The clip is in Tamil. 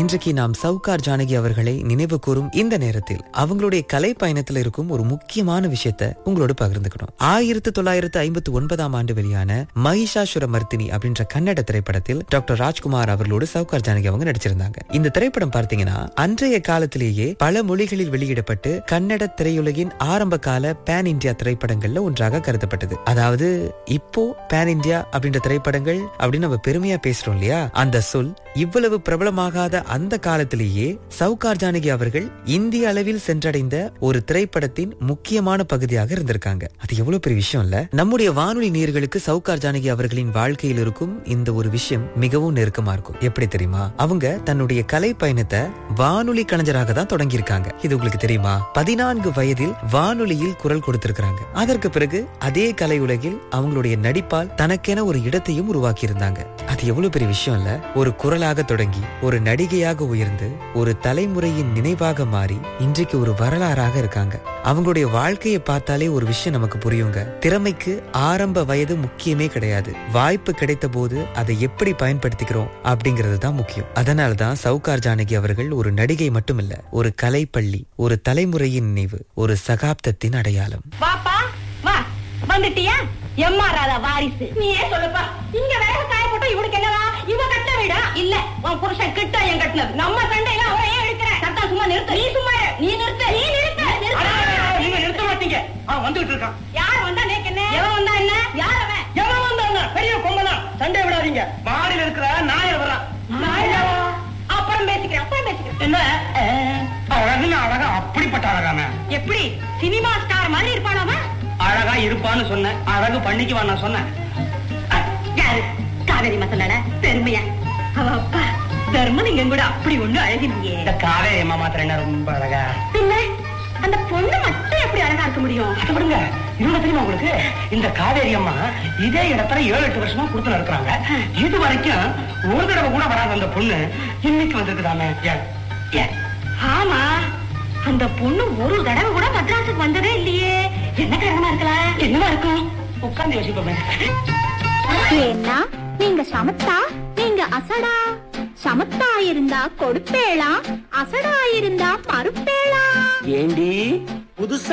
இன்றைக்கு நாம் சவுகார் ஜானகி அவர்களை நினைவு கூறும் இந்த நேரத்தில் அவங்களுடைய கலை பயணத்தில் இருக்கும் ஒரு முக்கியமான விஷயத்தை உங்களோட பகிர்ந்துக்கணும் ஆயிரத்தி தொள்ளாயிரத்து ஐம்பத்தி ஒன்பதாம் ஆண்டு வெளியான மகிஷாசுர மர்த்தினி அப்படின்ற கன்னட திரைப்படத்தில் டாக்டர் ராஜ்குமார் அவர்களோடு சவுகார் ஜானகி அவங்க நடிச்சிருந்தாங்க இந்த திரைப்படம் பார்த்தீங்கன்னா அன்றைய காலத்திலேயே பல மொழிகளில் வெளியிடப்பட்டு கன்னட திரையுலகின் ஆரம்ப கால பேன் இந்தியா திரைப்படங்கள்ல ஒன்றாக கருதப்பட்டது அதாவது இப்போ பேன் இந்தியா அப்படின்ற திரைப்படங்கள் அப்படின்னு நம்ம பெருமையா பேசுறோம் இல்லையா அந்த சொல் இவ்வளவு பிரபலமாகாத அந்த காலத்திலேயே சவுகார் ஜானகி அவர்கள் இந்திய அளவில் சென்றடைந்த ஒரு திரைப்படத்தின் முக்கியமான பகுதியாக இருந்திருக்காங்க அது எவ்வளவு பெரிய விஷயம் இல்ல நம்முடைய வானொலி நேர்களுக்கு சவுகார் ஜானகி அவர்களின் வாழ்க்கையில் இருக்கும் இந்த ஒரு விஷயம் மிகவும் நெருக்கமா இருக்கும் எப்படி தெரியுமா அவங்க தன்னுடைய கலை பயணத்தை வானொலி கலைஞராக தான் தொடங்கியிருக்காங்க இது உங்களுக்கு தெரியுமா பதினான்கு வயதில் வானொலியில் குரல் கொடுத்திருக்கிறாங்க அதற்கு பிறகு அதே கலை உலகில் அவங்களுடைய நடிப்பால் தனக்கென ஒரு இடத்தையும் உருவாக்கி இருந்தாங்க அது எவ்வளவு பெரிய விஷயம் இல்ல ஒரு குரலாக தொடங்கி ஒரு நடிகையாக உயர்ந்து ஒரு தலைமுறையின் நினைவாக மாறி இன்றைக்கு ஒரு வரலாறாக இருக்காங்க அவங்களுடைய வாழ்க்கையை பார்த்தாலே ஒரு விஷயம் நமக்கு புரியுங்க திறமைக்கு ஆரம்ப வயது முக்கியமே கிடையாது வாய்ப்பு கிடைத்த போது அதை எப்படி பயன்படுத்திக்கிறோம் அப்படிங்கிறது தான் முக்கியம் அதனால தான் சவுகார் ஜானகி அவர்கள் ஒரு நடிகை மட்டுமில்ல ஒரு கலைப்பள்ளி ஒரு தலைமுறையின் நினைவு ஒரு சகாப்தத்தின் அடையாளம் வாப்பா வா வந்துட்டியா எம்மா ராதா வாரிசு நீயே சொல்லுப்பா இங்க வேக காய போட்டா இவனுக்கு என்னவா இவ கட்ட வீடா இல்ல உன் புருஷன் கிட்ட என் கட்டினது நம்ம சண்டையில அவரை ஏன் எடுக்கிற சத்தா சும்மா நிறுத்து நீ சும்மா இரு. நீ நிறுத்து நீ நிறுத்து நிறுத்து. நீங்க நிறுத்த மாட்டீங்க அவன் வந்துகிட்டு இருக்கான் யார் வந்தா நேக்கு என்ன எவன் வந்தா என்ன யார் அவன் எவன் வந்தாங்க பெரிய கொம்பனா சண்டை விடாதீங்க மாடியில இருக்கிற நாயர் வர்றான் நாயா? அப்புறம் பேசிக்கிறேன் அப்புறம் பேசிக்கிறேன் என்ன அழகுன்னு அழகா அப்படிப்பட்ட அழகான எப்படி சினிமா ஸ்டார் மாதிரி இருப்பான் அவன் அழகா இருப்பான்னு சொன்னேன் அழகு பண்ணிக்குவான் நான் சொன்னேன் யாரு காவேரி மசாலால பெருமையா அவ அப்பா தர்மலிங்கம் கூட அப்படி ஒண்ணு அழகினியே இந்த காவேரி அம்மா மாத்திரம் என்ன ரொம்ப அழகா பின்ன அந்த பொண்ணு மட்டும் எப்படி அழகா இருக்க முடியும் அதை விடுங்க இன்னொன்னு தெரியுமா உங்களுக்கு இந்த காவேரி அம்மா இதே இடத்துல ஏழு எட்டு வருஷமா கொடுத்து இருக்கிறாங்க இது வரைக்கும் ஒரு தடவை கூட வராத அந்த பொண்ணு இன்னைக்கு வந்திருக்குதாமே ஏன் ஏன் ஆமா அந்த பொண்ணு ஒரு தடவை கூட மദ്രാസുக்கு வந்ததே இல்லையே என்ன காரணமா இருக்கலாம் என்னவா இருக்கும் உட்கார்ந்து யோசிப்போமே ஏன்னா நீங்க சமத்தா நீங்க அசடா சமத்தா இருந்தா கொடுப்பேளா அசடா இருந்தா மறுப்பேளா ஏண்டி புதுசா